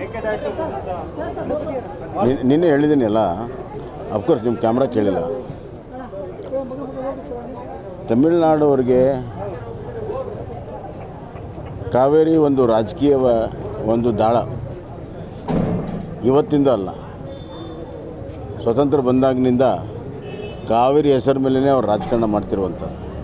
ಮೇಕೆದಾಟು ನಿನ್- ನಿನ್ನೆ ಹೇಳಿದ್ದೀನಿ ಅಲ್ಲ ಅಫ್ಕೋರ್ಸ್ ನಿಮ್ಮ ಕ್ಯಾಮ್ರಾ ಕೇಳಿಲ್ಲ ತಮಿಳ್ನಾಡು ಅವ್ರಿಗೆ ಕಾವೇರಿ ಒಂದು ರಾಜಕೀಯ ಒಂದು ದಾಳ ಇವತ್ತಿಂದ ಅಲ್ಲ ಸ್ವತಂತ್ರ ಬಂದಾಗಿನಿಂದ ಕಾವೇರಿ ಹೆಸರ ಮೇಲೇ ಅವ್ರು ರಾಜಕಾರಣ ಮಾಡ್ತಿರುವಂಥ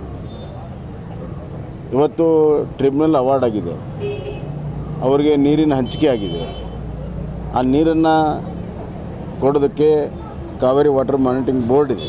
ಇವತ್ತು ಟ್ರಿಬ್ಯುನಲ್ ಅವಾರ್ಡ್ ಆಗಿದೆ ಅವರಿಗೆ ನೀರಿನ ಹಂಚಿಕೆ ಆಗಿದೆ ಆ ನೀರನ್ನು ಕೊಡೋದಕ್ಕೆ ಕಾವೇರಿ ವಾಟರ್ ಮಾನಿಟರಿಂಗ್ ಬೋರ್ಡ್ ಇದೆ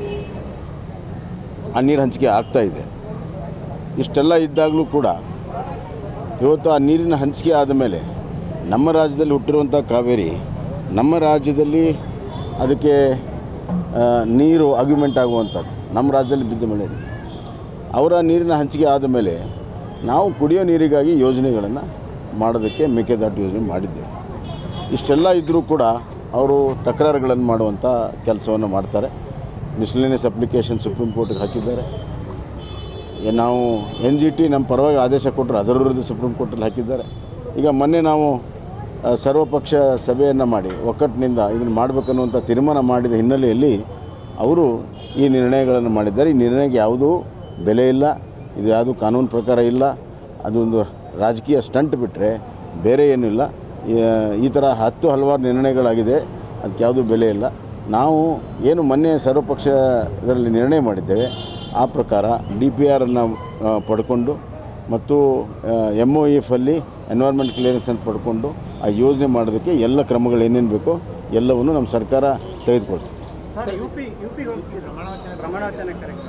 ಆ ನೀರು ಹಂಚಿಕೆ ಆಗ್ತಾ ಇದೆ ಇಷ್ಟೆಲ್ಲ ಇದ್ದಾಗಲೂ ಕೂಡ ಇವತ್ತು ಆ ನೀರಿನ ಹಂಚಿಕೆ ಆದ ಮೇಲೆ ನಮ್ಮ ರಾಜ್ಯದಲ್ಲಿ ಹುಟ್ಟಿರುವಂಥ ಕಾವೇರಿ ನಮ್ಮ ರಾಜ್ಯದಲ್ಲಿ ಅದಕ್ಕೆ ಆ, ನೀರು ಅಗ್ಯುಮೆಂಟ್ ಆಗುವಂಥದ್ದು ನಮ್ಮ ರಾಜ್ಯದಲ್ಲಿ ಬಿದ್ದ ಮಳೆ ಇದೆ. ಅವರ ನೀರಿನ ಹಂಚಿಕೆ ಆದ ಮೇಲೆ ನಾವು ಕುಡಿಯೋ ನೀರಿಗಾಗಿ ಯೋಜನೆಗಳನ್ನು ಮಾಡೋದಕ್ಕೆ ಮೇಕೆದಾಟು ಯೋಜನೆ ಮಾಡಿದ್ದೇವೆ ಇಷ್ಟೆಲ್ಲ ಇದ್ದರೂ ಕೂಡ ಅವರು ತಕರಾರುಗಳನ್ನು ಮಾಡುವಂಥ ಕೆಲಸವನ್ನು ಮಾಡ್ತಾರೆ ಮಿಸ್ಲೇನಿಯಸ್ ಅಪ್ಲಿಕೇಶನ್ ಸುಪ್ರೀಂ ಕೋರ್ಟ್ಗೆ ಹಾಕಿದ್ದಾರೆ ಏ- ನಾವು ಎನ್ ಜಿ ಟಿ ನಮ್ಮ ಪರವಾಗಿ ಆದೇಶ ಕೊಟ್ಟರು ಅದರ ವಿರುದ್ಧ ಸುಪ್ರೀಂ ಕೋರ್ಟಲ್ಲಿ ಹಾಕಿದ್ದಾರೆ ಈಗ ಮೊನ್ನೆ ನಾವು ಆ, ಸರ್ವಪಕ್ಷ ಸಭೆಯನ್ನು ಮಾಡಿ ಒಕ್ಕಟ್ಟಿನಿಂದ ಇದನ್ನು ಮಾಡಬೇಕನ್ನುವಂಥ ತೀರ್ಮಾನ ಮಾಡಿದ ಹಿನ್ನೆಲೆಯಲ್ಲಿ ಅವರು ಈ ನಿರ್ಣಯಗಳನ್ನು ಮಾಡಿದ್ದಾರೆ ಈ ನಿರ್ಣಯಕ್ಕೆ ಯಾವುದೂ ಬೆಲೆ ಇಲ್ಲ ಇದು ಯಾವುದೂ ಕಾನೂನು ಪ್ರಕಾರ ಇಲ್ಲ ಅದೊಂದು ರಾಜಕೀಯ ಸ್ಟಂಟ್ ಬಿಟ್ಟರೆ ಬೇರೆ ಏನೂ ಇಲ್ಲ ಈ- ಈ ಥರ ಹತ್ತು ಹಲವಾರು ನಿರ್ಣಯಗಳಾಗಿದೆ ಅದಕ್ಕೆ ಯಾವುದೂ ಬೆಲೆ ಇಲ್ಲ ನಾವು ಏನು ಮೊನ್ನೆ ಸರ್ವಪಕ್ಷ ಇದರಲ್ಲಿ ನಿರ್ಣಯ ಮಾಡಿದ್ದೇವೆ ಆ ಪ್ರಕಾರ ಡಿ ಪಿ ಆರನ್ನು ಪಡ್ಕೊಂಡು ಮತ್ತು ಎಮ್ ಒ ಎಫಲ್ಲಿ ಎನ್ವೈರ್ಮೆಂಟ್ ಕ್ಲಿಯರೆನ್ಸ್ ಅಂತ ಪಡ್ಕೊಂಡು ಆ ಯೋಜನೆ ಮಾಡೋದಕ್ಕೆ ಎಲ್ಲ ಕ್ರಮಗಳು ಏನೇನು ಬೇಕೋ ಎಲ್ಲವನ್ನು ನಮ್ಮ ಸರ್ಕಾರ ತೆಗೆದುಕೊಳ್ತೀವಿ ಸರ್ ಯು ಪಿ ಯು ಪಿಗೆ ಹೋಗ್ತಿದ್ರು ಪ್ರಮಾಣವಚನ ಕಾರ್ಯಕ್ರಮ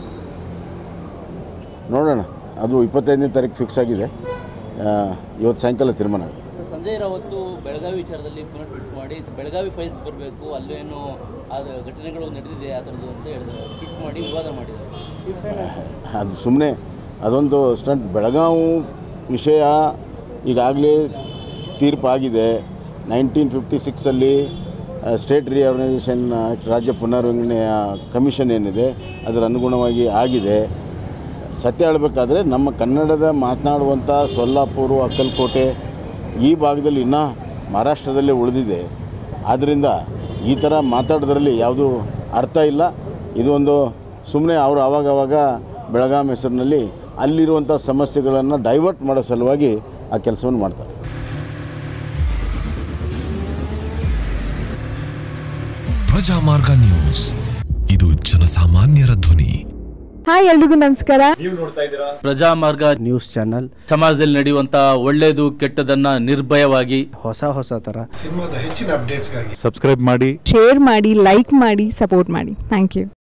ನೋಡೋಣ ಅದು ಇಪ್ಪತ್ತೈದನೇ ತಾರೀಕು ಫಿಕ್ಸ್ ಆಗಿದೆ ಆ, ಇವತ್ತು ಸಾಯಂಕಾಲ ತೀರ್ಮಾನ ಆಗುತ್ತೆ ಸರ್ ಸಂಜಯ್ ರಾವತ್ತು ಬೆಳಗಾವಿ ವಿಚಾರದಲ್ಲಿ ಪುನಃ ಟ್ವೀಟ್ ಮಾಡಿ ಬೆಳಗಾವಿ ಫೈಲ್ಸ್ ಬರಬೇಕು ಅಲ್ಲೇನು ಅದು ಘಟನೆಗಳು ನಡೆದಿದೆ ಆ ಥರದ್ದು ಅಂತ ಹೇಳಿದ್ರು ಟ್ವೀಟ್ ಮಾಡಿ ವಿವಾದ ಮಾಡಿದ್ದಾರೆ ಅದು ಸುಮ್ಮನೆ ಅದೊಂದು ಸ್ಟಂಟ್ ಬೆಳಗಾವಿ ವಿಷಯ ಈಗಾಗಲೇ ತೀರ್ಪಾಗಿದೆ ನೈನ್ಟೀನ್ ಫಿಫ್ಟಿ ಸಿಕ್ಸಲ್ಲಿ ಸ್ಟೇಟ್ ರಿಆರ್ಗನೈಸೇಷನ್ ರಾಜ್ಯ ಪುನರ್ವಿಂಗಡಣೆಯ ಕಮಿಷನ್ ಏನಿದೆ ಅದರ ಅನುಗುಣವಾಗಿ ಆಗಿದೆ ಸತ್ಯ ಹೇಳಬೇಕಾದ್ರೆ ನಮ್ಮ ಕನ್ನಡದ ಮಾತನಾಡುವಂಥ ಸೊಲ್ಲಾಪುರ ಅಕ್ಕಲಕೋಟೆ ಈ ಭಾಗದಲ್ಲಿ ಇನ್ನೂ ಮಹಾರಾಷ್ಟ್ರದಲ್ಲೇ ಉಳಿದಿದೆ ಆದ್ದರಿಂದ ಈ ಥರ ಮಾತಾಡೋದ್ರಲ್ಲಿ ಯಾವುದೂ ಅರ್ಥ ಇಲ್ಲ ಇದು ಒಂದು ಸುಮ್ಮನೆ ಅವರು ಆವಾಗವಾಗ ಬೆಳಗಾಂ ಹೆಸರಿನಲ್ಲಿ ಅಲ್ಲಿರುವಂಥ ಸಮಸ್ಯೆಗಳನ್ನು ಡೈವರ್ಟ್ ಮಾಡೋ ಸಲುವಾಗಿ ಆ ಕೆಲಸವನ್ನು ಮಾಡ್ತಾರೆ ಪ್ರಜಾಮಾರ್ಗ ನ್ಯೂಸ್ ಇದು ಜನಸಾಮಾನ್ಯರ ಧ್ವನಿ ಹಾಯ್ ಎಲ್ರಿಗೂ ನಮಸ್ಕಾರ ಪ್ರಜಾಮಾರ್ಗ ನ್ಯೂಸ್ ಚಾನಲ್ ಸಮಾಜದಲ್ಲಿ ನಡೆಯುವಂತ ಒಳ್ಳೇದು ಕೆಟ್ಟದನ್ನ ನಿರ್ಭಯವಾಗಿ ಹೊಸ ಹೊಸ ಥರ ಸಿನಿಮಾದ ಹೆಚ್ಚಿನ ಅಪ್ಡೇಟ್ಸ್ಗಾಗಿ ಶೇರ್ ಮಾಡಿ ಲೈಕ್ ಮಾಡಿ ಸಪೋರ್ಟ್ ಮಾಡಿ ಥ್ಯಾಂಕ್ ಯು